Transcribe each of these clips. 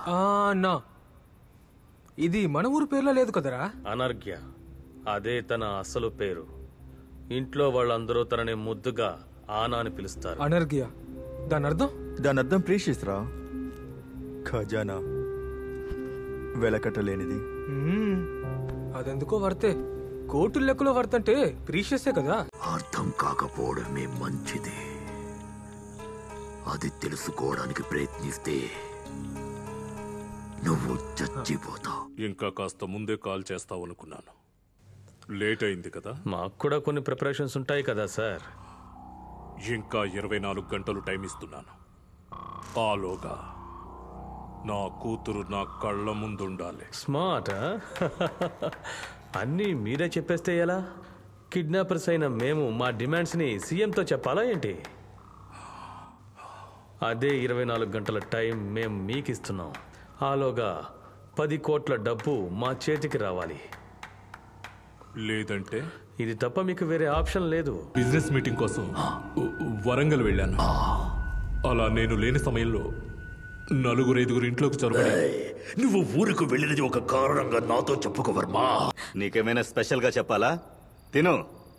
ఆ, అన్నా ఇది మన ఊరు పేర్లో లేదు కదరా అనర్ఘ్య అదే తన అసలు పేరు ఇంట్లో వాళ్ళందరూ తనని ముద్దుగా ఆనా అని పిలుస్తారు అనర్ఘ్య దాని అర్థం దాని అర్థం ప్రీషియస్ రా ఖజానా వెలకట్టలేనిది మ్మ్. అదెందుకో వర్తే కోటు లెక్కలో వర్తంటే ప్రీషియసే కదా అర్థం కాకపోవడమే మంచిది అది తెలుసుకోవడానికి ప్రయత్నిస్తే నువ్వు చచ్చిపోతావు ఇంకా కాస్త ముందే కాల్ చేస్తావు అనుకున్నాను లేట్ అయింది కదా మాకు కూడా కొన్ని ప్రిపరేషన్స్ ఉంటాయి కదా సార్ ఇంకా ఇరవై నాలుగు గంటలు టైం ఇస్తున్నాను ఆలోగా నా కూతురు నా కళ్ళ ముందుండాలి స్మార్ట్ ఆ? అన్నీ మీరే చెప్పేస్తే ఎలా కిడ్నాపర్స్ అయిన మేము మా డిమాండ్స్ని సీఎంతో చెప్పాలా ఏంటి అదే ఇరవై నాలుగు గంటల టైం మేము మీకు ఇస్తున్నాం ఆలోగా పది కోట్ల డబ్బు మా చేతికి రావాలి లేదంటే ఇది తప్ప మీకు వేరే ఆప్షన్ లేదు బిజినెస్ మీటింగ్ కోసం వ- వరంగల్ వెళ్ళాను అలా నేను లేని సమయంలో నలుగురు ఐదుగురు ఇంట్లోకి చొరబడి నువ్వు ఊరికి వెళ్ళినది ఒక కారణంగా నాతో చెప్పుకో వర్మా నీకేమైనా స్పెషల్గా చెప్పాలా తిను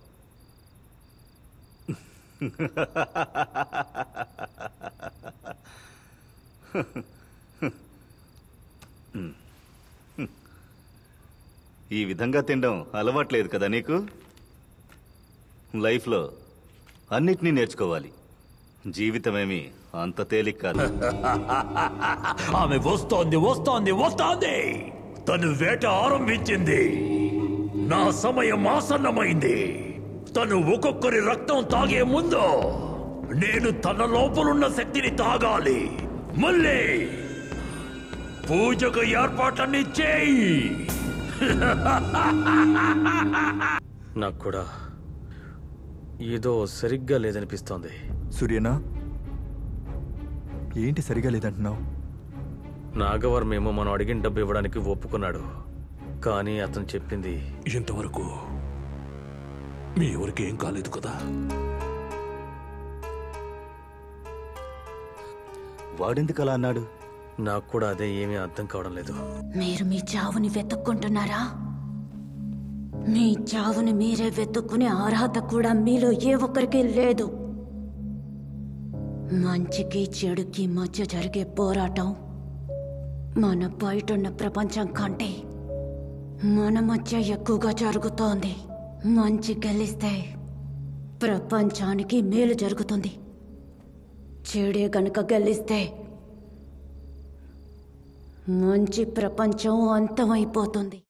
ఈ విధంగా తినడం అలవాట్లేదు కదా నీకు లైఫ్లో అన్నిటినీ నేర్చుకోవాలి జీవితమేమి అంత తేలిక కాదు ఆమె వస్తోంది వస్తోంది వస్తోంది తను వేట ఆరంభించింది నా సమయం ఆసన్నమైంది తను ఒక్కొక్కరి రక్తం తాగే ముందు నేను తన లోపలున్న శక్తిని తాగాలి మళ్ళీ పూజకు ఏర్పాట్లన్నీ చేయి నాకు కూడా ఏదో సరిగ్గా లేదనిపిస్తోంది సూర్యనా ఏంటి సరిగా లేదంటున్నావు నాగవర్మేమో మనం అడిగిన డబ్బు ఇవ్వడానికి ఒప్పుకున్నాడు కానీ అతను చెప్పింది ఇంతవరకు మీ ఎవరికి ఏం కాలేదు కదా వాడెందుకు అలా అన్నాడు నాకు కూడా అదే ఏమీ అర్థం కావడం లేదు మీరు మీ చావుని వెతుక్కుంటున్నారా మీ చావుని మీరే వెతుక్కునే అర్హత కూడా మీలో ఏ ఒక్కరికి లేదు మంచికి చెడుకి మధ్య జరిగే పోరాటం మన బయటున్న ప్రపంచం కంటే మన మధ్య ఎక్కువగా జరుగుతోంది మంచి గెలిస్తే ప్రపంచానికి మేలు జరుగుతుంది చెడే గనుక గెలిస్తే మంచి ప్రపంచం అంతమైపోతుంది